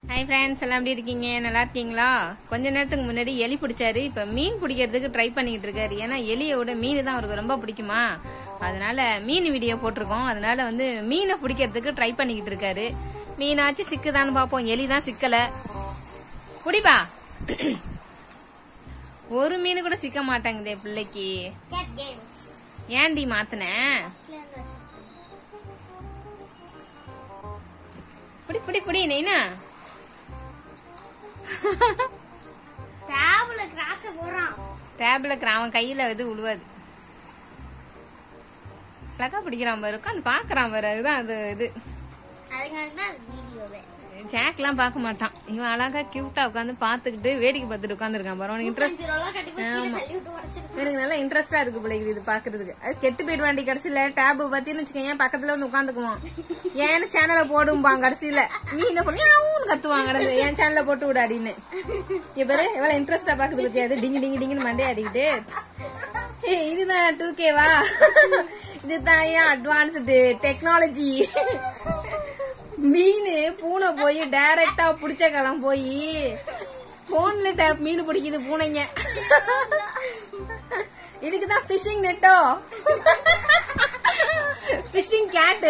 Hi friends எல்லாம் எப்படி இருக்கீங்க நல்லா இருக்கீங்களா கொஞ்ச நேரத்துக்கு முன்னாடி எலி பிடிச்சாரு இப்ப மீன் பிடிக்கிறதுக்கு ட்ரை பண்ணிக்கிட்டு இருக்காரு ஏன்னா எலியோட மீன் தான் அவருக்கு ரொம்ப பிடிக்குமா அதனால மீன் வீடியோ போட்டிருக்கோம் அதனால வந்து மீனை பிடிக்கிறதுக்கு ட்ரை பண்ணிக்கிட்டு இருக்காரு மீனாச்சு சிக்குதான்னு பார்ப்போம் எலி தான் சிக்கல குடிப்பா ஒரு மீன் கூட சிக்க மாட்டேங்குதே பிள்ளைக்கு Cat games. ஏன்டி மாத்தின புடி புடி புடி நெய்னா டேப்ல கிராச்ச போறான் டேப்ல அவன் கையில இது உழுவாது அழகா பிடிக்கிறான் பாரு உட்காந்து பாக்குறான் பாரு அதுதான் அது இது அதுக்காக தான் வீடியோவே ஜாக்லாம் பார்க்க மாட்டான் இவன் அழகா கியூட்டா உட்காந்து பாத்துக்கிட்டு வேடிக்கை பார்த்துட்டு உட்காந்துருக்கான் பாரு உனக்கு இன்ட்ரெஸ்ட் ஜீரோலாம் கட்டி போய் கீழே தள்ளி விட்டு உடைச்சிருக்கு எனக்கு நல்லா இன்ட்ரெஸ்டா இருக்கு பிள்ளைக்கு இது பாக்குறதுக்கு அது கெட்டு போயிடுவாண்டி கடைசியில டேப் பத்தின்னு வச்சுக்கோங்க பக்கத்துல வந்து உட்காந்துக்குவான் ஏன்னு சேனலை போடும்பான் கடைசியில நீ என்ன பண்ணி ஊன்னு கத்துவாங்க கடந்து என் சேனல்ல போட்டு விடு அப்படின்னு இவரு எவ்வளவு இன்ட்ரெஸ்டா பாக்குது பத்தியா அது டிங்கி டிங்கி டிங்கின்னு மண்டே அடிக்கிட்டு ஏய், இதுதான் டூ கேவா இதுதான் ஏன் அட்வான்ஸ்டு டெக்னாலஜி மீன் பூனை போய் டைரக்டா புடிச்ச களம் போய் போன்ல டேப் மீன் பிடிக்குது பூனைங்க இதுக்குதான் ஃபிஷிங் நெட்டோ ஃபிஷிங் கேட்டு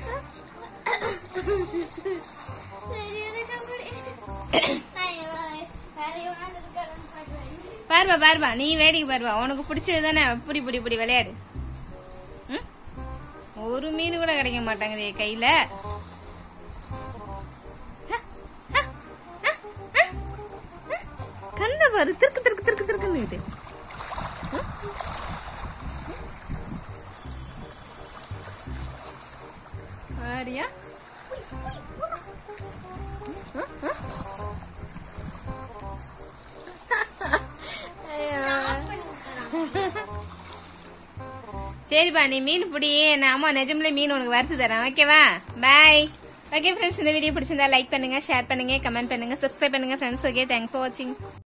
சரி, எனக்கு அப்படி. நான் எவ்வளவு- வேற எவனாவது இருக்காரான்னு பார்க்கிறேன். பாருவா பாருவா நீ வேடிக்கை பாருவா உனக்கு பிடிச்சது தானே புடி புடி புடி விளையாடு ம்? ஒரு மீன் கூட கிடைக்க மாட்டாங்குதே கையில கண்ண பாரு திருக்கு திருக்கு திருக்கு திருக்குன்னு இது ம்? பாரியா ஆஃப் பண்ணி விட்டுறான். சரிப்பா நீ மீன் பிடி நான் அம்மா நிஜம்ல மீன் உனக்கு வறுத்து தரேன் ஓகேவா பாய் ஓகே ஃப்ரெண்ட்ஸ் இந்த வீடியோ பிடிச்சிருந்தா லைக் பண்ணுங்க ஷேர் பண்ணுங்க கமெண்ட் பண்ணுங்க சப்ஸ்கிரைப் பண்ணுங்க ஃப்ரெண்ட்ஸ் ஓகே தேங்க்ஸ் ஃபார் வாட்சிங்